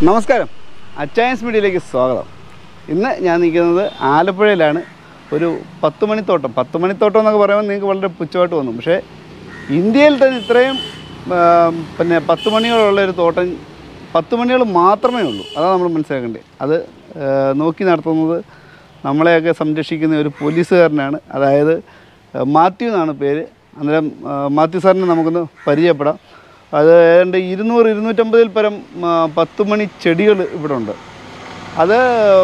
നമസ്കാരം അച്ചായൻസ് മീഡിയയിലേക്ക് സ്വാഗതം ഇന്ന് ഞാൻ നിൽക്കുന്നത് ആലപ്പുഴയിലാണ് ഒരു പത്ത് മണിത്തോട്ടം പത്ത് മണിത്തോട്ടം എന്നൊക്കെ പറയുമ്പോൾ നിങ്ങൾക്ക് വളരെ പുച്ഛമായിട്ട് തോന്നും പക്ഷേ ഇന്ത്യയിൽ തന്നെ ഇത്രയും ആ, പിന്നെ പത്ത് മണികളുള്ള ഒരു തോട്ടം പത്ത് മണികൾ മാത്രമേ ഉള്ളൂ അതാണ് നമ്മൾ മനസ്സിലാക്കേണ്ടത് അത് ആ, നോക്കി നടത്തുന്നത് നമ്മളെയൊക്കെ സംരക്ഷിക്കുന്ന ഒരു പോലീസുകാരനാണ് അതായത് ആ, മാത്യു എന്നാണ് പേര് അന്നേരം ആ, മാത്യു സാറിനെ നമുക്കൊന്ന് പരിചയപ്പെടാം അത് ഏതാണ്ട് ഇരുന്നൂറ് ഇരുന്നൂറ്റമ്പതിൽ പരം ആ, പത്ത് മണി ചെടികൾ ഇവിടെ ഉണ്ട് അത്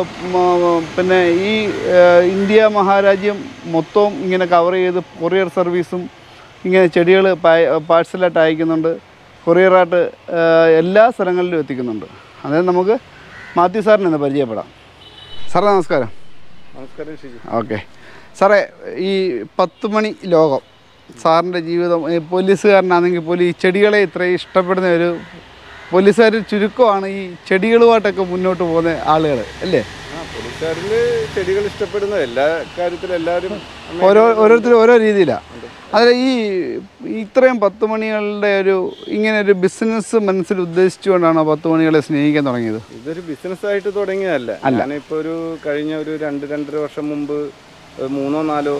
മ- പിന്നെ ഈ ആ, ഇന്ത്യ മഹാരാജ്യം മൊത്തവും ഇങ്ങനെ കവർ ചെയ്ത് കൊറിയർ സർവീസും ഇങ്ങനെ ചെടികൾ പാഴ്സലായിട്ട് അയക്കുന്നുണ്ട് കൊറിയറായിട്ട് ആ, എല്ലാ സ്ഥലങ്ങളിലും എത്തിക്കുന്നുണ്ട് അതായത് നമുക്ക് മാത്യു സാറിനെ ഒന്ന് പരിചയപ്പെടാം സാറേ നമസ്കാരം നമസ്കാരം ഷിജു ഓക്കെ സാറേ ഈ പത്ത് മണി ലോകം സാറിൻ്റെ ജീവിതം ഈ പോലീസുകാരനാണെങ്കിൽ പോലും ഈ ചെടികളെ ഇത്രയും ഇഷ്ടപ്പെടുന്ന ഒരു പോലീസുകാർ ചുരുക്കമാണ് ഈ ചെടികളുമായിട്ടൊക്കെ മുന്നോട്ട് പോകുന്ന ആളുകൾ അല്ലേ ആ പോലീസുകാരിൽ ചെടികൾ ഇഷ്ടപ്പെടുന്ന എല്ലാ കാര്യത്തിലും എല്ലാവരും അമ്മ- ഓരോ ഓരോരുത്തരും ഓരോ രീതിയിലാണ് അതിൽ ഈ ഇത്രയും പത്ത് മണികളുടെ ഒരു ഇങ്ങനെ ഒരു ബിസിനസ് മനസ്സിൽ ഉദ്ദേശിച്ചുകൊണ്ടാണോ പത്ത് മണികളെ സ്നേഹിക്കാൻ തുടങ്ങിയത് ഇതൊരു ബിസിനസ് ആയിട്ട് തുടങ്ങിയതല്ല ഞാനിപ്പോ ഒരു കഴിഞ്ഞ ഒരു രണ്ട് രണ്ടര വർഷം മുമ്പ് ഒരു മൂന്നോ നാലോ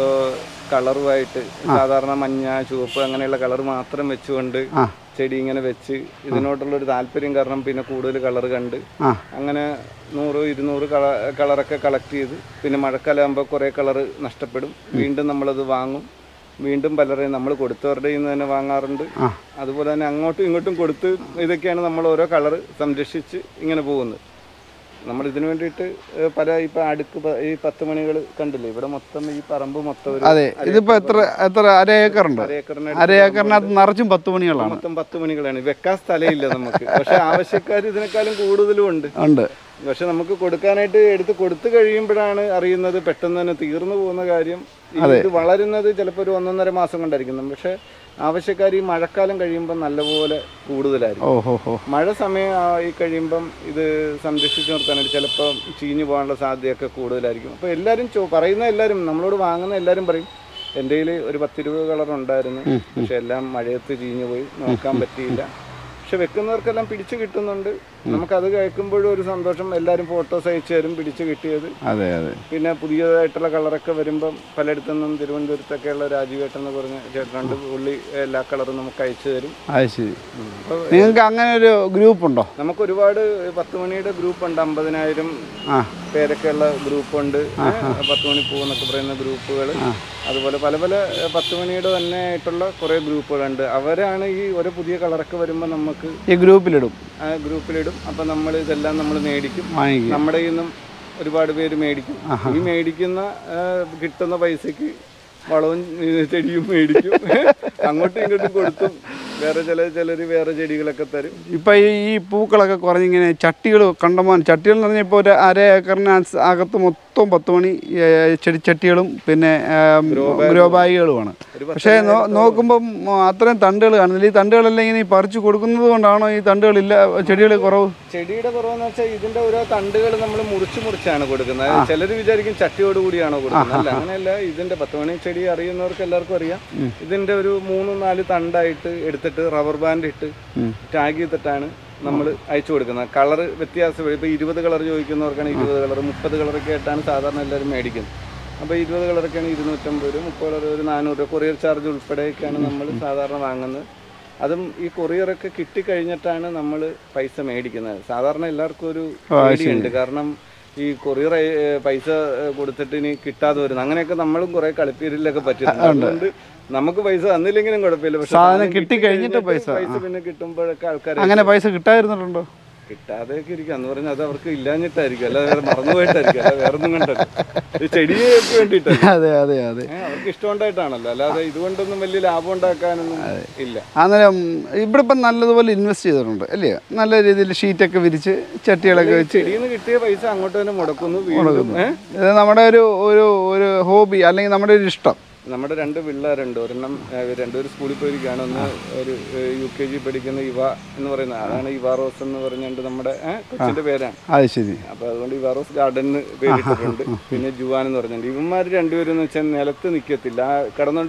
കളറുമായിട്ട് സാധാരണ മഞ്ഞ ചുവപ്പ് അങ്ങനെയുള്ള കളർ മാത്രം വെച്ചുകൊണ്ട് ആ. ചെടി ഇങ്ങനെ വെച്ച് ഇതിനോട്ടുള്ള ഒരു താല്പര്യം കാരണം പിന്നെ കൂടുതൽ കളർ കണ്ട് ആ അങ്ങനെ നൂറ് ഇരുന്നൂറ് കള കളറൊക്കെ കളക്ട് ചെയ്ത് പിന്നെ മഴക്കാലമാകുമ്പോൾ കുറേ കളർ നഷ്ടപ്പെടും വീണ്ടും നമ്മളത് വാങ്ങും വീണ്ടും പലരെയും നമ്മൾ കൊടുത്തവരുടെ നിന്ന് തന്നെ വാങ്ങാറുണ്ട് ആ. അതുപോലെ തന്നെ അങ്ങോട്ടും ഇങ്ങോട്ടും കൊടുത്ത് ഇതൊക്കെയാണ് നമ്മൾ ഓരോ കളർ സംരക്ഷിച്ച് ഇങ്ങനെ പോകുന്നത് നമ്മൾ ഇതിനു വേണ്ടിയിട്ട് ഏഹ്, പല ഇപ്പൊ അടുക്ക് പ- ഈ പത്ത് മണികൾ കണ്ടില്ലേ ഇവിടെ മൊത്തം ഈ പറമ്പ് മൊത്തം ഒരു അതെ ഇതിപ്പോൾ എത്ര എത്ര അര ഏക്കറുണ്ട് അര ഏക്കറിന് അര ഏക്കറിനകത്ത് നിറച്ചും പത്ത് മണികളാണ് മൊത്തം പത്ത് മണികളാണ് വെക്കാൻ സ്ഥലമില്ല നമുക്ക് പക്ഷെ ആവശ്യക്കാർ ഇതിനേക്കാളും കൂടുതലും ഉണ്ട് ഉണ്ട് പക്ഷെ നമുക്ക് കൊടുക്കാനായിട്ട് എടുത്ത് കൊടുത്തു കഴിയുമ്പോഴാണ് അറിയുന്നത് പെട്ടെന്ന് തന്നെ തീർന്നു പോകുന്ന കാര്യം ഈ ഇത് വളരുന്നത് ചിലപ്പോൾ ഒരു ഒന്നൊന്നര മാസം കൊണ്ടായിരിക്കും പക്ഷെ ആവശ്യക്കാർ ഈ മഴക്കാലം കഴിയുമ്പോൾ നല്ലപോലെ കൂടുതലായിരിക്കും ഓ ഹോ ഹോ മഴ സമയം ആയി കഴിയുമ്പം ഇത് സംരക്ഷിച്ച് നിർത്താനായിട്ട് ചിലപ്പോൾ ചീഞ്ഞു പോകാനുള്ള സാധ്യതയൊക്കെ കൂടുതലായിരിക്കും അപ്പോൾ എല്ലാവരും ചോ പറയുന്ന എല്ലാവരും നമ്മളോട് വാങ്ങുന്ന എല്ലാവരും പറയും എൻ്റെ കയ്യിൽ ഒരു പത്തിരുപത് കളർ ഉണ്ടായിരുന്നു പക്ഷെ എല്ലാം മഴയത്ത് ചീഞ്ഞു പോയി നോക്കാൻ പറ്റിയില്ല പക്ഷെ വെക്കുന്നവർക്കെല്ലാം പിടിച്ചു കിട്ടുന്നുണ്ട് നമുക്കത് കേൾക്കുമ്പോഴും ഒരു സന്തോഷം എല്ലാവരും ഫോട്ടോസ് അയച്ചു തരും പിടിച്ചു കിട്ടിയത് അതെ അതെ പിന്നെ പുതിയതായിട്ടുള്ള കളറൊക്കെ വരുമ്പം പലയിടത്തു നിന്നും തിരുവനന്തപുരത്തൊക്കെയുള്ള രാജീവേട്ടൻ എന്ന് പറഞ്ഞ ചേട്ടനുണ്ട് പുള്ളി എല്ലാ കളറും നമുക്ക് അയച്ചു തരും അത് ശരി അപ്പോൾ നിങ്ങൾക്ക് അങ്ങനെ ഒരു ഗ്രൂപ്പ് ഉണ്ടോ നമുക്ക് ഒരുപാട് പത്ത് മണിയുടെ ഗ്രൂപ്പ് ഉണ്ട് അമ്പതിനായിരം ആ പേരൊക്കെയുള്ള ഗ്രൂപ്പുണ്ട് പത്ത് മണി പൂ എന്നൊക്കെ പറയുന്ന ഗ്രൂപ്പുകൾ അതുപോലെ പല പല ഏഹ്, പത്ത് മണിയുടെ തന്നെ ആയിട്ടുള്ള കുറേ ഗ്രൂപ്പുകളുണ്ട് അവരാണ് ഈ ഓരോ പുതിയ കളറൊക്കെ വരുമ്പോൾ നമുക്ക് ഈ ഗ്രൂപ്പിലിടും ആ ഗ്രൂപ്പിലിടും അപ്പം നമ്മൾ ഇതെല്ലാം നമ്മൾ മേടിക്കും വാങ്ങിക്കും നമ്മുടെ കയ്യിൽ നിന്നും ഒരുപാട് പേര് മേടിക്കും ഈ മേടിക്കുന്ന ആ, കിട്ടുന്ന പൈസക്ക് വളവും ഈ ചെടിയും മേടിക്കും അങ്ങോട്ടും ഇങ്ങോട്ടും കൊടുത്തും വേറെ ചില ചിലർ വേറെ ചെടികളൊക്കെ തരും ഇപ്പം ഈ ഈ പൂക്കളൊക്കെ കുറഞ്ഞിങ്ങനെ ചട്ടികൾ കണ്ടമാൻ ചട്ടികൾ എന്ന് പറഞ്ഞാൽ ഇപ്പോൾ ഒരു അര ഏക്കറിന് അസ് അകത്ത് മൊത്തം പത്ത് മണി ഏ, ചെടിച്ചട്ടികളും പിന്നെ ഗ്രോ ബാഗുകളുമാണ് ഒരു പക്ഷേ നോ- നോക്കുമ്പം ആ, അത്രയും തണ്ടുകൾ കാണുന്നില്ല ഈ തണ്ടുകളെല്ലാം ഇങ്ങനെ ഈ പറിച്ചു കൊടുക്കുന്നത് കൊണ്ടാണോ ഈ തണ്ടുകളില്ല ചെടികൾ കുറവ് ചെടിയുടെ കുറവെന്ന് വെച്ചാൽ ഇതിന്റെ ഓരോ തണ്ടുകൾ നമ്മൾ മുറിച്ച് മുറിച്ചാണ് കൊടുക്കുന്നത് ചിലർ വിചാരിക്കും ചട്ടിയോട് കൂടിയാണോ കൊടുക്കുന്നത് അല്ല അങ്ങനെയല്ല ഇതിന്റെ പത്ത് മണി ചെടി അറിയുന്നവർക്ക് എല്ലാവർക്കും അറിയാം ഇതിന്റെ ഒരു മൂന്ന് നാല് തണ്ടായിട്ട് എടുത്തിട്ട് റബ്ബർ ബാൻഡ് ഇട്ട് ടാഗ് ചെയ്തിട്ടാണ് നമ്മൾ അയച്ചു കൊടുക്കുന്നത് കളർ വ്യത്യാസം ഇപ്പൊ ഇരുപത് കളർ ചോദിക്കുന്നവർക്കാണ് ഇരുപത് കളർ മുപ്പത് കളറൊക്കെ ആയിട്ടാണ് സാധാരണ എല്ലാവരും മേടിക്കുന്നത് അപ്പോൾ ഇരുപത് കളറൊക്കെയാണ് ഇരുന്നൂറ്റമ്പത് രൂപ മുപ്പത് കളർ ഒരു നാനൂറ് രൂപ കൊറിയർ ചാർജ് ഉൾപ്പെടെയൊക്കെയാണ് നമ്മൾ സാധാരണ വാങ്ങുന്നത് അതും ഈ കൊറിയറൊക്കെ കിട്ടിക്കഴിഞ്ഞിട്ടാണ് നമ്മൾ പൈസ മേടിക്കുന്നത് സാധാരണ എല്ലാവർക്കും ഒരു പേടിയുണ്ട് കാരണം ഈ കൊറിയർ ഏഹ്, പൈസ ഏഹ്, കൊടുത്തിട്ട് ഇനി കിട്ടാതെ വരുന്നു അങ്ങനെയൊക്കെ നമ്മളും കുറെ കളിപ്പീരിലൊക്കെ പറ്റിയിട്ടുണ്ട് അതുകൊണ്ട് നമുക്ക് പൈസ തന്നില്ലെങ്കിലും കുഴപ്പമില്ല പക്ഷെ സാധനം കിട്ടിക്കഴിഞ്ഞിട്ട് പൈസ. പൈസ പിന്നെ കിട്ടുമ്പോഴൊക്കെ ആൾക്കാർ അങ്ങനെ പൈസ കിട്ടാതിരുന്നിട്ടുണ്ടോ കിട്ടാതെയൊക്കെ ഇരിക്കും എന്ന് പറഞ്ഞാൽ അത് അവർക്ക് ഇല്ലാഞ്ഞിട്ടായിരിക്കും അല്ലാതെ വേറെ മറന്നുപോയിട്ടായിരിക്കും അല്ലാതെ വേറെ ഒന്നും കണ്ടല്ലോ ഇത് ചെടിയേക്ക് വേണ്ടിയിട്ടല്ല അതെ അതെ അതെ ഏഹ്, അവർക്ക് ഇഷ്ടമുണ്ടായിട്ടാണല്ലോ അല്ലാതെ ഇതുകൊണ്ടൊന്നും വലിയ ലാഭം ഉണ്ടാക്കാനൊന്നും ഇല്ല അന്നേരം ഇവിടെ ഇപ്പം നല്ലതുപോലെ ഇൻവെസ്റ്റ് ചെയ്തിട്ടുണ്ട് അല്ലേ നല്ല രീതിയിൽ ഷീറ്റൊക്കെ വിരിച്ച് ചട്ടികളൊക്കെ വെച്ച് ചെടിയിൽ നിന്ന് കിട്ടിയ പൈസ അങ്ങോട്ട് തന്നെ മുടക്കുന്നു വീണ്ടും ഏഹ് ഇത് നമ്മുടെ ഒരു ഒരു ഒരു ഹോബി അല്ലെങ്കിൽ നമ്മുടെ ഒരു ഇഷ്ടം നമ്മുടെ രണ്ട് പിള്ളേരുണ്ട് ഒരെണ്ണം ഏഹ്, രണ്ടുപേരും സ്കൂളിൽ പോയിരിക്കുകയാണ് ഒന്ന് ഒരു യു കെ ജി പഠിക്കുന്ന ഇവ എന്ന് പറയുന്നത് അതാണ് ഇവ റോസ് എന്ന് പറഞ്ഞുകൊണ്ട് നമ്മുടെ ഏഹ്, കൊച്ചിന്റെ പേരാണ് അത് ശരി അപ്പൊ അതുകൊണ്ട് ഇവ റോസ് ഗാർഡൻ എന്ന് പേരിട്ടിട്ടുണ്ട് പിന്നെ ജുവാൻ എന്ന് പറഞ്ഞിട്ടുണ്ട് ഇവന്മാർ രണ്ടുപേരും എന്ന് വെച്ചാൽ നിലത്ത് നിൽക്കത്തില്ല ആ കിടന്നുകൊണ്ട്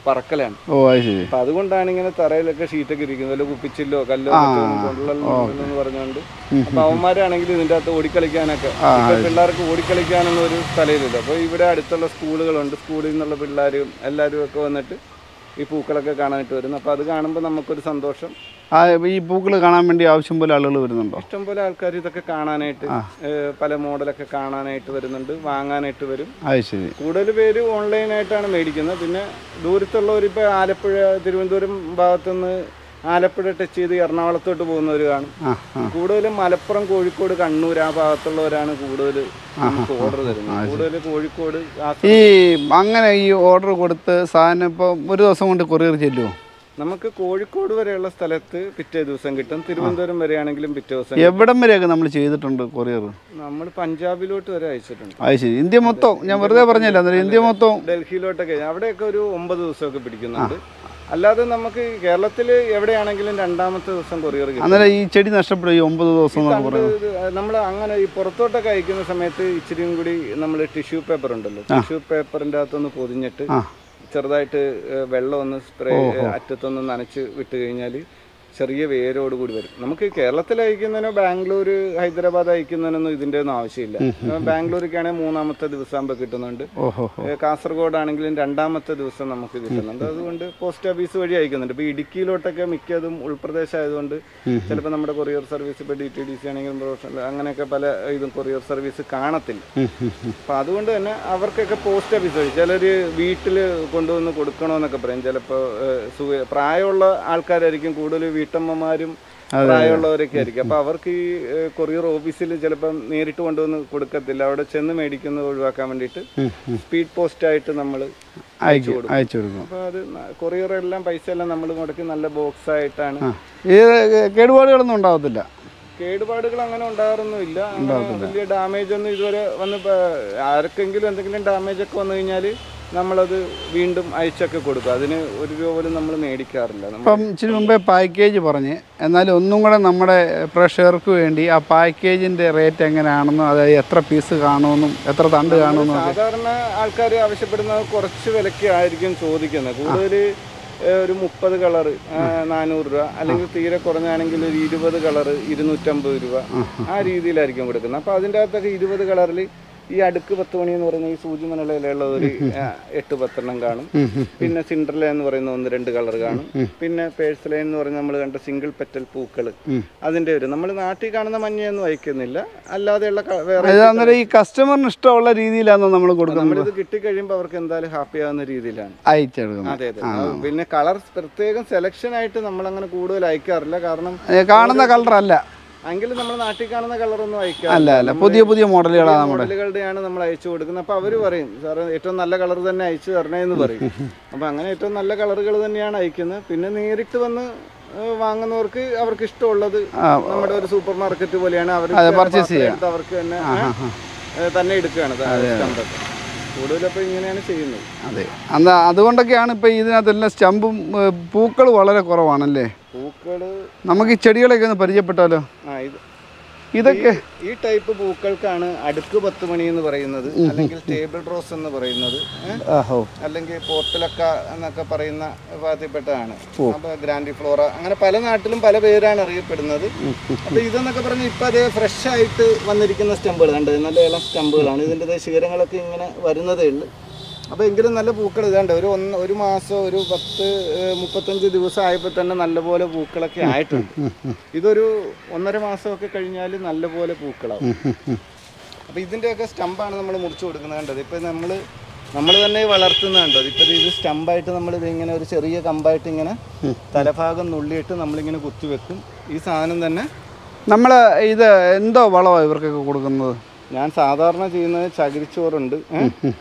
പറക്കലാണ് ഓ അത് ശരി അപ്പൊ അതുകൊണ്ടാണ് ഇങ്ങനെ തറയിലൊക്കെ ഷീറ്റൊക്കെ ഇരിക്കുന്നത് വല്ല കുപ്പിച്ചില്ലോ കല്ലോ കൊണ്ടുള്ള പറഞ്ഞുകൊണ്ട് അപ്പൊ അവന്മാരാണെങ്കിൽ ഇതിന്റെ അകത്ത് ഓടിക്കളിക്കാനൊക്കെ ഇപ്പൊ പിള്ളേർക്ക് ഓടിക്കളിക്കാനൊന്നും ഒരു സ്ഥലമില്ലല്ലോ അപ്പൊ ഇവിടെ അടുത്തുള്ള സ്കൂളുകളുണ്ട് സ്കൂളിൽ നിന്നുള്ള പിള്ളേരും എല്ലാവരും ഒക്കെ വന്നിട്ട് ഈ പൂക്കളൊക്കെ കാണാനായിട്ട് വരുന്നു അപ്പൊ അത് കാണുമ്പോൾ നമുക്കൊരു സന്തോഷം ആ ഈ പൂക്കൾ കാണാൻ വേണ്ടി ആവശ്യം പോലെ ആളുകൾ വരുന്നുണ്ടോ ഇഷ്ടംപോലെ ആൾക്കാർ ഇതൊക്കെ കാണാനായിട്ട് ഏഹ്, പല മോഡലൊക്കെ കാണാനായിട്ട് വരുന്നുണ്ട് വാങ്ങാനായിട്ട് വരും അത് ശരി കൂടുതൽ പേര് ഓൺലൈനായിട്ടാണ് മേടിക്കുന്നത് പിന്നെ ദൂരത്തുള്ളവർ ഇപ്പോൾ ആലപ്പുഴ തിരുവനന്തപുരം ഭാഗത്തുനിന്ന് ആലപ്പുഴ ടച്ച് ചെയ്ത് എറണാകുളത്തോട്ട് പോകുന്നവർ കാണും ആ ആ കൂടുതലും മലപ്പുറം കോഴിക്കോട് കണ്ണൂർ ആ ഭാഗത്തുള്ളവരാണ് കൂടുതൽ നമുക്ക് ഓർഡർ തരുന്നത് കൂടുതൽ കോഴിക്കോട് ആ ഈ അങ്ങനെ ഈ ഓർഡർ കൊടുത്ത് സാധനം ഇപ്പം ഒരു ദിവസം കൊണ്ട് കൊറിയർ ചെല്ലുമോ നമുക്ക് കോഴിക്കോട് വരെയുള്ള സ്ഥലത്ത് പിറ്റേ ദിവസം കിട്ടും തിരുവനന്തപുരം വരെയാണെങ്കിലും പിറ്റേ ദിവസം എവിടം വരെയൊക്കെ നമ്മൾ ചെയ്തിട്ടുണ്ട് കൊറിയർ നമ്മൾ പഞ്ചാബിലോട്ട് വരെ അയച്ചിട്ടുണ്ട് അത് ശരി ഇന്ത്യ മൊത്തം ഞാൻ വെറുതെ പറഞ്ഞില്ല അന്നേരം ഇന്ത്യ മൊത്തം ഡൽഹിയിലോട്ടൊക്കെ അവിടെയൊക്കെ ഒരു ഒമ്പത് ദിവസമൊക്കെ പിടിക്കുന്നുണ്ട് അല്ലാതെ നമുക്ക് കേരളത്തിൽ എവിടെയാണെങ്കിലും രണ്ടാമത്തെ ദിവസം കൊറിയർ കിട്ടും അന്നേരം ഈ ചെടി നഷ്ടപ്പെടും ഈ ഒമ്പത് ദിവസം എന്നൊക്കെ പറയുന്നത് നമ്മൾ അങ്ങനെ ഈ പുറത്തോട്ടൊക്കെ അയക്കുന്ന സമയത്ത് ഇച്ചിരിയും കൂടി നമ്മൾ ടിഷ്യൂ പേപ്പർ ഉണ്ടല്ലോ ടിഷ്യൂ പേപ്പറിൻ്റെ അകത്തൊന്ന് പൊതിഞ്ഞിട്ട് ആ ചെറുതായിട്ട് ഏഹ്, വെള്ളം ഒന്ന് സ്പ്രേ അറ്റത്തൊന്ന് നനച്ച് വിട്ട് കഴിഞ്ഞാൽ ചെറിയ വേരോട് കൂടി വരും നമുക്ക് കേരളത്തിൽ അയക്കുന്നതിനോ ബാംഗ്ലൂർ ഹൈദരാബാദ് അയക്കുന്നതിനൊന്നും ഇതിൻ്റെ ഒന്നും ആവശ്യമില്ല ബാംഗ്ലൂരിക്കാണെങ്കിൽ മൂന്നാമത്തെ ദിവസമാകുമ്പോൾ കിട്ടുന്നുണ്ട് ഓഹോ ഏഹ് കാസർഗോഡ് ആണെങ്കിലും രണ്ടാമത്തെ ദിവസം നമുക്ക് കിട്ടുന്നുണ്ട് അതുകൊണ്ട് പോസ്റ്റ് ഓഫീസ് വഴി അയക്കുന്നുണ്ട് ഇപ്പോൾ ഇടുക്കിയിലോട്ടൊക്കെ മിക്കതും ഉൾപ്രദേശം ആയതുകൊണ്ട് ചിലപ്പോൾ നമ്മുടെ കൊറിയർ സർവീസ് ഇപ്പോൾ ഡി ടി ഡി സി ആണെങ്കിലും പ്രൊഫഷണൽ അങ്ങനെയൊക്കെ പല ഇതും കൊറിയർ സർവീസ് കാണത്തില്ല അപ്പം അതുകൊണ്ട് തന്നെ അവർക്കൊക്കെ പോസ്റ്റ് ഓഫീസ് വഴി ചിലർ വീട്ടിൽ കൊണ്ടുവന്ന് കൊടുക്കണമെന്നൊക്കെ പറയും ചിലപ്പോൾ പ്രായമുള്ള ആൾക്കാരായിരിക്കും കൂടുതൽ വീട്ടമ്മമാരും പ്രായമുള്ളവരൊക്കെ ആയിരിക്കും അപ്പോൾ അവർക്ക് ഈ ഏഹ്, കൊറിയർ ഓഫീസിൽ ചിലപ്പം നേരിട്ട് കൊണ്ടുവന്ന് കൊടുക്കത്തില്ല അവിടെ ചെന്ന് മേടിക്കുന്നത് ഒഴിവാക്കാൻ വേണ്ടിയിട്ട് സ്പീഡ് പോസ്റ്റ് ആയിട്ട് നമ്മൾ അയക്കും അയച്ചു കൊടുക്കും അപ്പോൾ അത് കൊറിയർ എല്ലാം പൈസ എല്ലാം നമ്മൾ മുടക്കി നല്ല ബോക്സ് ആയിട്ടാണ് ഇത് കേടുപാടുകളൊന്നും ഉണ്ടാവത്തില്ല കേടുപാടുകൾ അങ്ങനെ ഉണ്ടാകാറൊന്നുമില്ല അങ്ങനെ വലിയ ഡാമേജ് ഒന്നും ഇതുവരെ വന്ന് ഇപ്പൊ ആർക്കെങ്കിലും എന്തെങ്കിലും ഡാമേജ് ഒക്കെ വന്നു കഴിഞ്ഞാൽ നമ്മളത് വീണ്ടും അയച്ചൊക്കെ കൊടുക്കും അതിന് ഒരു രൂപ പോലും നമ്മൾ മേടിക്കാറില്ല നമ്മൾ ഇപ്പം ഇച്ചിരി മുമ്പേ പാക്കേജ് പറഞ്ഞ് എന്നാലും ഒന്നും കൂടെ നമ്മുടെ പ്രേക്ഷകർക്ക് വേണ്ടി ആ പാക്കേജിൻ്റെ റേറ്റ് എങ്ങനെയാണെന്നും അതായത് എത്ര പീസ് കാണുമെന്നും എത്ര തണ്ട് കാണുമെന്നും സാധാരണ ആൾക്കാർ ആവശ്യപ്പെടുന്നത് കുറച്ച് വിലയ്ക്ക് ആയിരിക്കും ചോദിക്കുന്നത് കൂടുതൽ ഒരു മുപ്പത് കളർ നാനൂറ് രൂപ അല്ലെങ്കിൽ തീരെ കുറഞ്ഞാണെങ്കിൽ ഒരു ഇരുപത് കളർ ഇരുന്നൂറ്റമ്പത് രൂപ ആ രീതിയിലായിരിക്കും കൊടുക്കുന്നത് അപ്പോൾ അതിൻ്റെ അകത്തൊക്കെ ഇരുപത് കളറിൽ ഈ അടുക്ക് പത്ത് മണി എന്ന് പറയുന്ന ഈ സൂചി മണലയിലുള്ള ഒരു ആ, എട്ട് പത്തെണ്ണം കാണും പിന്നെ സിൻഡർല എന്ന് പറയുന്ന ഒന്ന് രണ്ട് കളർ കാണും പിന്നെ പേഴ്സലൈൻ എന്ന് പറയുന്ന നമ്മൾ കണ്ട സിംഗിൾ പെറ്റൽ പൂക്കൾ അതിൻ്റെ ഒരു നമ്മൾ നാട്ടിൽ കാണുന്ന മഞ്ഞയൊന്നും അയക്കുന്നില്ല അല്ലാതെയുള്ള ക- വേറെ ഇത് അന്നേരം ഈ കസ്റ്റമറിന് ഇഷ്ടമുള്ള രീതിയിലാണോ നമ്മൾ കൊടുക്കുന്നത് നമ്മളിത് കിട്ടിക്കഴിയുമ്പോൾ അവർക്ക് എന്തായാലും ഹാപ്പി ആവുന്ന രീതിയിലാണ് അയച്ചെടുക്കുന്നത് അതെ അതെ ആ, പിന്നെ കളർ പ്രത്യേകം സെലക്ഷൻ ആയിട്ട് നമ്മൾ അങ്ങനെ കൂടുതൽ അയക്കാറില്ല കാരണം ഏ, കാണുന്ന കളറല്ല എങ്കിലും നമ്മൾ നാട്ടിൽ കാണുന്ന കളറൊന്നും അല്ല അയക്കാറില്ല അല്ല പുതിയ പുതിയ മോഡലുകളാണ് നമ്മുടെ മോഡലുകളുടെയാണ് നമ്മൾ അയച്ചു കൊടുക്കുന്നത് അപ്പോൾ അവർ പറയും സാറ് ഏറ്റവും നല്ല കളർ തന്നെ അയച്ചു തരണേ എന്ന് പറയും അപ്പോൾ അങ്ങനെ ഏറ്റവും നല്ല കളറുകൾ തന്നെയാണ് അയക്കുന്നത് പിന്നെ നേരിട്ട് വന്ന് ഏഹ്, വാങ്ങുന്നവർക്ക് അവർക്ക് ഇഷ്ടമുള്ളത് നമ്മുടെ ഒരു സൂപ്പർ മാർക്കറ്റ് പോലെയാണ് അവർ purchase ചെയ്യാം. അവർക്ക് തന്നെ ഏഹ്, തന്നെ എടുക്കുകയാണ് സ്റ്റമ്പൊക്കെ കൂടുതലപ്പോൾ ഇങ്ങനെയാണ് ചെയ്യുന്നത് അതെ അന്ന് അതുകൊണ്ടൊക്കെയാണ് ഇപ്പം ഇതിനകത്തെല്ലാം സ്റ്റമ്പും പൂക്കൾ വളരെ കുറവാണല്ലേ പൂക്കള് നമുക്ക് ഈ ചെടികളൊക്കെ ഒന്ന് പരിചയപ്പെട്ടാലോ ആ ഇത് ഇതൊക്കെ ഈ ടൈപ്പ് പൂക്കൾക്കാണ് അടുക്ക് പത്ത് മണി എന്ന് പറയുന്നത് അല്ലെങ്കിൽ ടേബിൾ റോസ് എന്ന് പറയുന്നത് ഏ? ആഹോ അല്ലെങ്കിൽ പോർട്ടിലക്ക എന്നൊക്കെ പറയുന്ന വിഭാഗത്തിൽപ്പെട്ടതാണ് അപ്പൊ ഗ്രാൻഡി ഫ്ലോറ അങ്ങനെ പല നാട്ടിലും പല പേരാണ് അറിയപ്പെടുന്നത് അപ്പൊ ഇതെന്നൊക്കെ പറഞ്ഞാൽ ഇപ്പൊ അതേ ഫ്രഷ് ആയിട്ട് വന്നിരിക്കുന്ന സ്റ്റമ്പുകൾ കണ്ടത് നല്ല ഇളം സ്റ്റമ്പുകളാണ് ഇതിൻ്റെ ദേ ശിഖരങ്ങളൊക്കെ ഇങ്ങനെ വരുന്നതേ ഉള്ളൂ അപ്പൊ എങ്കിലും നല്ല പൂക്കൾ ഇതാണ്ട് ഒരു ഒന്ന് ഒരു മാസം ഒരു പത്ത് ഏഹ്, മുപ്പത്തഞ്ച് ദിവസം ആയപ്പോൾ തന്നെ നല്ലപോലെ പൂക്കളൊക്കെ ആയിട്ടുണ്ട് ഇതൊരു ഒന്നര മാസമൊക്കെ കഴിഞ്ഞാൽ നല്ലപോലെ പൂക്കളാവും അപ്പൊ ഇതിന്റെയൊക്കെ സ്റ്റമ്പാണ് നമ്മൾ മുറിച്ചു കൊടുക്കുന്നത് കണ്ടത് ഇപ്പൊ നമ്മൾ നമ്മൾ തന്നെ വളർത്തുന്ന കണ്ടത് ഇപ്പൊ ഇത് സ്റ്റമ്പായിട്ട് നമ്മൾ ഇത് ഇങ്ങനെ ഒരു ചെറിയ കമ്പായിട്ട് ഇങ്ങനെ തലഭാഗം നുള്ളിയിട്ട് നമ്മളിങ്ങനെ കുത്തിവെക്കും ഈ സാധനം തന്നെ നമ്മൾ ഇത് എന്തോ വളമാണ് ഇവർക്കൊക്കെ കൊടുക്കുന്നത് ഞാൻ സാധാരണ ചെയ്യുന്നത് ചകിരിച്ചോറുണ്ട് ഏ?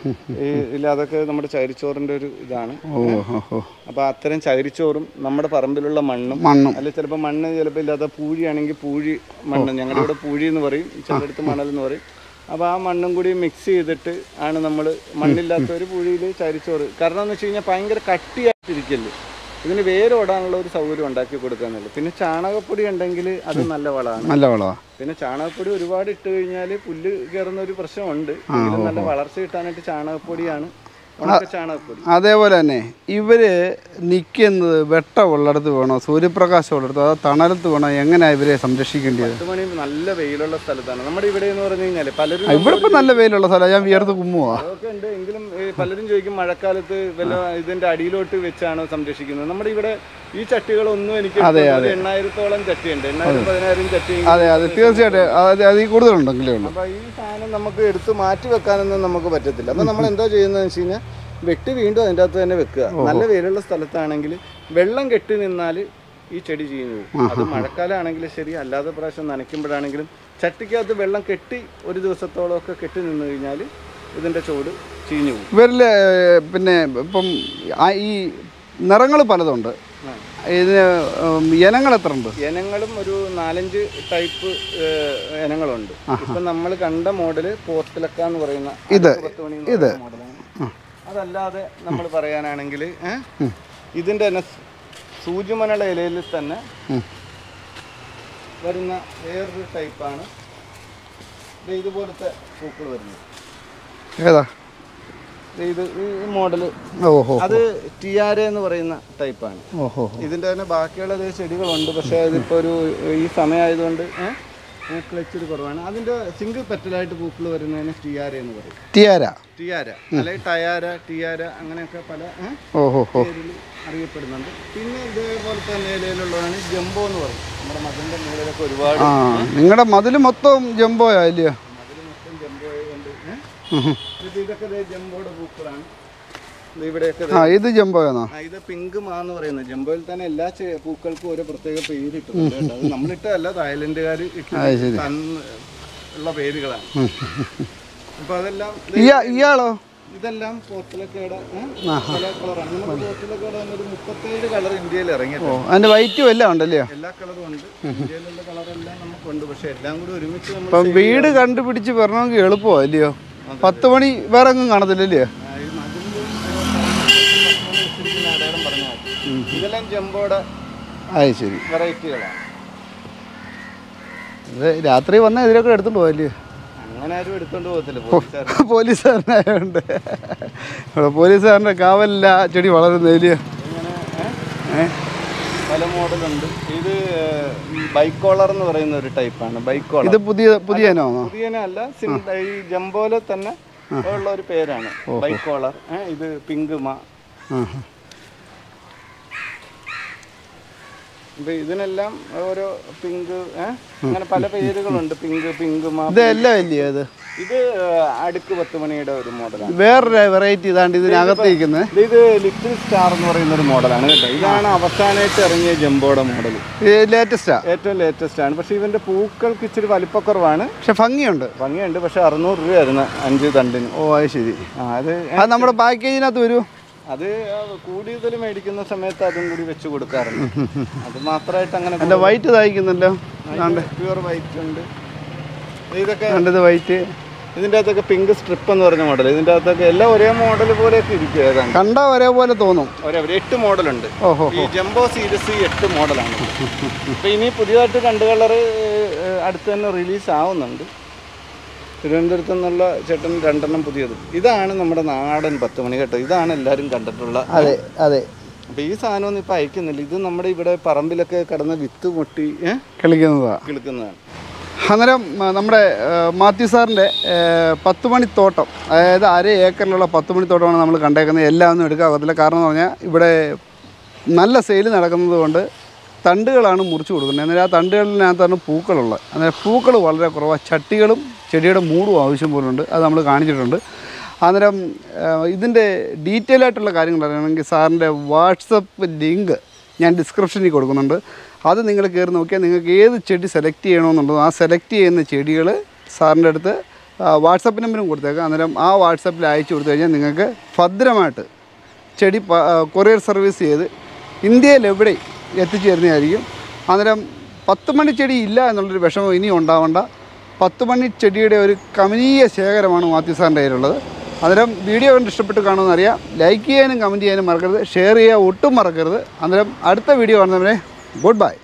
ഈ ഇല്ല അതൊക്കെ നമ്മുടെ ചകിരിച്ചോറിന്റെ ഒരു ഇതാണ് ഓ ഹോ ഹോ അപ്പൊ അത്തരം ചകിരിച്ചോറും നമ്മുടെ പറമ്പിലുള്ള മണ്ണും മണ്ണും അല്ലെ ചിലപ്പോൾ മണ്ണ് ചിലപ്പോൾ ഇല്ലാത്ത പൂഴിയാണെങ്കിൽ പൂഴി മണ്ണ് ഞങ്ങളുടെ ഇവിടെ പൂഴി എന്ന് പറയും ചിലടത്ത് മണൽ എന്ന് പറയും അപ്പോൾ ആ മണ്ണും കൂടി മിക്സ് ചെയ്തിട്ട് ആണ് നമ്മൾ മണ്ണില്ലാത്ത ഒരു പൂഴിയിൽ ചരിച്ചോറ് കാരണം എന്ന് വെച്ച് കഴിഞ്ഞാൽ ഭയങ്കര കട്ടിയായിട്ടിരിക്കല്ലേ ഇതിന് വേരോടാനുള്ള ഒരു സൗകര്യം ഉണ്ടാക്കി കൊടുക്കാന്നുള്ളൂ പിന്നെ ചാണകപ്പൊടി ഉണ്ടെങ്കിൽ അത് നല്ല വളമാണ് നല്ല വളമാണ് പിന്നെ ചാണകപ്പൊടി ഒരുപാട് ഇട്ട് കഴിഞ്ഞാൽ പുല്ല് കയറുന്ന ഒരു പ്രശ്നമുണ്ട് എങ്കിലും നല്ല വളർച്ച കിട്ടാനായിട്ട് ചാണകപ്പൊടിയാണ് ഉണക്ക ചാണകപ്പൊടി അതേപോലെ തന്നെ ഇവർ നിൽക്കുന്നത് വെട്ടമുള്ളിടത്ത് വേണോ സൂര്യപ്രകാശം ഉള്ളിടത്ത് അതോ തണലത്ത് വേണോ എങ്ങനെയാണ് ഇവരെ സംരക്ഷിക്കേണ്ടത് പത്ത് മണി നല്ല വെയിലുള്ള സ്ഥലത്താണ് നമ്മുടെ ഇവിടെ എന്ന് പറഞ്ഞു കഴിഞ്ഞാൽ പലരും ഇവിടെ ഇപ്പം നല്ല വെയിലുള്ള സ്ഥലമാണ് ഞാൻ വിയർത്ത് കുമ്മുവാ അതൊക്കെ ഉണ്ട് എങ്കിലും ഈ പലരും ചോദിക്കും മഴക്കാലത്ത് വല്ല ഇതിന്റെ അടിയിലോട്ട് വെച്ചാണോ സംരക്ഷിക്കുന്നത് നമ്മുടെ ഇവിടെ ഈ ചട്ടികളൊന്നും എനിക്ക് ഒരു എണ്ണായിരത്തോളം ചട്ടിയുണ്ട് എണ്ണായിരം പതിനായിരം ചട്ടി അതെ അതെ തീർച്ചയായിട്ടും അത് അതിൽ കൂടുതലുണ്ടെങ്കിലേ ഉള്ളൂ അപ്പൊ ഈ സാധനം നമുക്ക് എടുത്ത് മാറ്റി വെക്കാനൊന്നും നമുക്ക് പറ്റത്തില്ല അപ്പൊ നമ്മൾ എന്താ ചെയ്യുന്നതെന്ന് വെച്ച് കഴിഞ്ഞാൽ വെട്ടി വീണ്ടും അതിൻ്റെ അകത്ത് തന്നെ വെക്കുക നല്ല വെയിലുള്ള സ്ഥലത്താണെങ്കിൽ വെള്ളം കെട്ടി നിന്നാൽ ഈ ചെടി ചീഞ്ഞു പോകും അത് മഴക്കാലമാണെങ്കിലും ശരി അല്ലാതെ പ്രാവശ്യം നനയ്ക്കുമ്പോഴാണെങ്കിലും ചട്ടിക്കകത്ത് വെള്ളം കെട്ടി ഒരു ദിവസത്തോളം ഒക്കെ കെട്ടി നിന്ന് കഴിഞ്ഞാൽ ഇതിന്റെ ചോട് ചീഞ്ഞു പോകും ഇവരിൽ പിന്നെ ഇപ്പം ആ- ഈ നിറങ്ങൾ പലതുണ്ട് ആ. ഇതിന് ഉം, ഇനങ്ങൾ എത്ര ഉണ്ട് ഇനങ്ങളും ഒരു നാലഞ്ച് ടൈപ്പ് ഇനങ്ങളുണ്ട് ഇപ്പൊ നമ്മൾ കണ്ട മോഡല് പോർട്ടിലക്ക എന്ന് പറയുന്ന ഇത്, അടുക്ക് പത്ത് മണി എന്ന് പറയുന്ന മോഡലാണ് അതല്ലാതെ നമ്മൾ പറയാനാണെങ്കിൽ ഇതിന്റെ തന്നെ സ് സൂചിമണല ഇലയിൽ തന്നെ ഉം. വരുന്ന വേറൊരു ടൈപ്പാണ് ഇതുപോലത്തെ പൂക്കൾ വരുന്നത് ഏതാ ദേ ഇത് ഈ മോഡല് ഓഹോ അത് ടിയാര എന്ന് പറയുന്ന ടൈപ്പാണ് ഓഹോ ഇതിന്റെ തന്നെ ബാക്കിയുള്ള ദേ ചെടികളുണ്ട് പക്ഷേ അതിപ്പോ ഒരു ഈ സമയമായതുകൊണ്ട് ഏ, പൂക്കൾ ഇച്ചിരി കുറവാണ് അതിന്റെ സിംഗിൾ പെറ്റലായിട്ട് പൂക്കൾ വരുന്നതിന് ടിയാര എന്ന് പറയും ടിയാര ടിയാര അല്ലെങ്കിൽ ടയാര ടിയാര അങ്ങനെയൊക്കെ പല ഏ, ഓഹോ ഹോ പേരിൽ അറിയപ്പെടുന്നുണ്ട് പിന്നെ ഇതേപോലത്തെ നിലയിലുള്ളതാണ് ജംബോ എന്ന് പറയും നമ്മുടെ മതിലിന്റെ മുകളിലൊക്കെ ഒരുപാട് ആ നിങ്ങളുടെ മതിൽ മൊത്തം ജംബോയാ ഇല്ലയോ മതിൽ മൊത്തം ജംബോ കൊണ്ട് ഏ, ഇത് ഇതൊക്കെ ദേ ജംബോയുടെ പൂക്കളാണ് ഇത് ഇവിടെയൊക്കെ ദേ ആ ഇത് ജംബോയാണോ ആ, ഇത് പിങ്ക് മാ എന്ന് പറയുന്നത് ജംബോയിൽ തന്നെ എല്ലാ ചെ- പൂക്കൾക്കും ഓരോ പ്രത്യേക പേരിട്ടുണ്ട് കേട്ടോ അത് നമ്മളിട്ടല്ല തായ്ലൻഡുകാർ ഇട്ട് അത് ശരി തന്ന് ഉള്ള പേരുകളാണ് അപ്പൊ അതെല്ലാം ഇത് ഇയാ ഇയാളോ ഇതെല്ലാം പോർച്ചുലക്കേടെ പല കളറാണ് നമ്മുടെ പോർച്ചുലക്കേടെ തന്നെ ഒരു മുപ്പത്തേഴ് കളർ ഇന്ത്യയിൽ ഓ ഇറങ്ങിയിട്ടുണ്ട് അതിൻ്റെ വൈറ്റും എല്ലാം ഉണ്ടല്ലയോ എല്ലാ കളറും ഉണ്ട് ഇന്ത്യയിലുള്ള കളറെല്ലാം നമുക്കുണ്ട് പക്ഷെ എല്ലാം കൂടി ഒരുമിച്ച് നമ്മൾ ഇപ്പം വീട് കണ്ടുപിടിച്ച് വരണമെങ്കിൽ എളുപ്പമോ അല്ലയോ പത്ത് മണി വേറെ എങ്ങും കാണത്തില്ലല്ലയോ ആ, ഈ മതിലിലും, ഏ, വെച്ചിരിക്കുന്ന അടയാളം പറഞ്ഞാൽ മതി. ഇതെല്ലാം ജംബോയുടെ അത് ശരി വെറൈറ്റികളാണ് ഇത് രാത്രി വന്നാൽ ഇതിലൊക്കെ എടുത്തോണ്ട് പോകല്ലേ അങ്ങനെ ആരും എടുത്തോണ്ട് പോകത്തില്ല പോലീസുകാർ പോലീസുകാരനായതുകൊണ്ട് ഇവിടെ പോലീസുകാരൻ്റെ കാവലില്ല ചെടി വളരുന്നില്ലയോ ഇങ്ങനെ ഏ? പല മോഡലുണ്ട് ഇത് ബൈക്കോളർ എന്ന് പറയുന്ന ഒരു ടൈപ്പാണ് ബൈക്കോളർ ഇത് പുതിയ പുതിയ ഇനമാണോ പുതിയനല്ല സിം- ഈ ജംബോലെ തന്നെ ഉള്ള ഒരു പേരാണ് ബൈക്കോളർ ഇത് പിങ്കുമ ആ ഇപ്പൊ ഇതിനെല്ലാം ഓരോ പിങ്ക് ഏ? അങ്ങനെ പല പേരുകളുണ്ട് പിങ്ക് പിങ്കുമ ഇതെല്ലാം ഇല്ലയോ ഇത് ഇത് ഏ, അടുക്ക് പത്ത് മണിയുടെ ഒരു മോഡലാണ് വേറൊരു വെറൈറ്റി ഇതാണ്ട് ഇതിനകത്ത് ഇരിക്കുന്നത് ഇത് ഇത് ലിറ്റിൽ സ്റ്റാർ എന്ന് പറയുന്ന ഒരു മോഡലാണ് കേട്ടോ ഇതാണ് അവസാനമായിട്ട് ഇറങ്ങിയ ജംബോയുടെ മോഡൽ ലേറ്റസ്റ്റാ ഏറ്റവും ലേറ്റസ്റ്റ് ആണ് പക്ഷേ ഇവന്റെ പൂക്കൾക്ക് ഇച്ചിരി വലിപ്പക്കുറവാണ് പക്ഷെ ഭംഗിയുണ്ട് ഭംഗിയുണ്ട് പക്ഷെ അറുന്നൂറ് രൂപയായിരുന്നു അഞ്ച് തണ്ടിന് ഓ അത് ശരി ആ, അത് അത് നമ്മുടെ പാക്കേജിനകത്ത് വരുമോ അത് കൂടുതൽ മേടിക്കുന്ന സമയത്ത് അതും കൂടി വെച്ച് കൊടുക്കാറുണ്ട് അത് മാത്രമായിട്ട് അങ്ങനെ എൻ്റെ വൈറ്റ് തയ്ക്കുന്നല്ലോ പ്യുവർ വൈറ്റ് ഉണ്ട് ഇതൊക്കെ കണ്ടത് വൈറ്റ് ഇതിൻ്റെ അകത്തൊക്കെ പിങ്ക് സ്ട്രിപ്പ് എന്ന് പറഞ്ഞ മോഡൽ ഇതിൻ്റെ അകത്തൊക്കെ എല്ലാം ഒരേ മോഡൽ പോലെയൊക്കെ ഇരിക്കും ഏതാണ്ട് കണ്ടാ ഒരേപോലെ തോന്നും ഒരേ ഒരു എട്ട് മോഡലുണ്ട് ഓഹോ ഈ ജംബോ സീരീസ് എട്ട് മോഡലാണ് അപ്പോൾ ഇനി പുതിയതായിട്ട് രണ്ട് കളർ അടുത്ത് തന്നെ റിലീസ് ആവുന്നുണ്ട് തിരുവനന്തപുരത്ത് നിന്നുള്ള ചേട്ടൻ രണ്ടെണ്ണം പുതിയത് ഇതാണ് നമ്മുടെ നാടൻ പത്ത് മണി കേട്ടോ ഇതാണ് എല്ലാവരും കണ്ടിട്ടുള്ള അതെ അതെ അപ്പോൾ ഈ സാധനമൊന്നും ഇപ്പോൾ അയക്കുന്നില്ല ഇത് നമ്മുടെ ഇവിടെ പറമ്പിലൊക്കെ കിടന്ന വിത്ത് പൊട്ടി ഏ, കളിക്കുന്നതാ കിളുക്കുന്നതാണ് അന്നേരം ആ, നമ്മുടെ ആ, മാത്യു സാറിൻ്റെ ആ, പത്ത് മണിത്തോട്ടം അതായത് അര ഏക്കറിലുള്ള പത്ത് മണിത്തോട്ടമാണ് നമ്മൾ കണ്ടേക്കുന്നത് എല്ലാം ഒന്നും എടുക്കാകത്തില്ല കാരണം എന്ന് പറഞ്ഞാൽ ഇവിടെ നല്ല സെയിൽ നടക്കുന്നത് കൊണ്ട് തണ്ടുകളാണ് മുറിച്ച് കൊടുക്കുന്നത് എന്നാൽ ആ തണ്ടുകളിനകത്താണ് പൂക്കളുള്ളത് അന്നേരം പൂക്കൾ വളരെ കുറവാണ് ചട്ടികളും ചെടിയുടെ മൂടും ആവശ്യം പോലുണ്ട് അത് നമ്മൾ കാണിച്ചിട്ടുണ്ട് അന്നേരം ആ, ഇതിൻ്റെ ഡീറ്റെയിൽ ആയിട്ടുള്ള കാര്യങ്ങൾ അറിയണമെങ്കിൽ സാറിൻ്റെ വാട്സപ്പ് ലിങ്ക് ഞാൻ ഡിസ്ക്രിപ്ഷനിൽ കൊടുക്കുന്നുണ്ട് അത് നിങ്ങൾ കയറി നോക്കിയാൽ നിങ്ങൾക്ക് ഏത് ചെടി സെലക്ട് ചെയ്യണമെന്നുണ്ടോ ആ സെലക്ട് ചെയ്യുന്ന ചെടികൾ സാറിൻ്റെ അടുത്ത് വാട്സപ്പ് നമ്പറും കൊടുത്തേക്കാം അന്നേരം ആ വാട്സപ്പിൽ അയച്ചു കൊടുത്തു കഴിഞ്ഞാൽ നിങ്ങൾക്ക് ഭദ്രമായിട്ട് ചെടി പ- ആ, കൊറിയർ സർവീസ് ചെയ്ത് ഇന്ത്യയിൽ എവിടെ എത്തിച്ചു തരുന്നതായിരിക്കും അന്നേരം പത്ത് മണി ചെടി ഇല്ല എന്നുള്ളൊരു വിഷമം ഇനി ഉണ്ടാവണ്ട പത്ത് മണി ചെടിയുടെ ഒരു കമനീയ ശേഖരമാണ് മാത്യു സാറിൻ്റെ കയ്യിലുള്ളത് അന്നേരം വീഡിയോ കണ്ട് ഇഷ്ടപ്പെട്ട് കാണുമെന്ന് അറിയാം ലൈക്ക് ചെയ്യാനും കമൻറ്റ് ചെയ്യാനും മറക്കരുത് ഷെയർ ചെയ്യുക ഒട്ടും മറക്കരുത് അന്നേരം അടുത്ത വീഡിയോ കാണുന്നവരെ ഗുഡ് ബൈ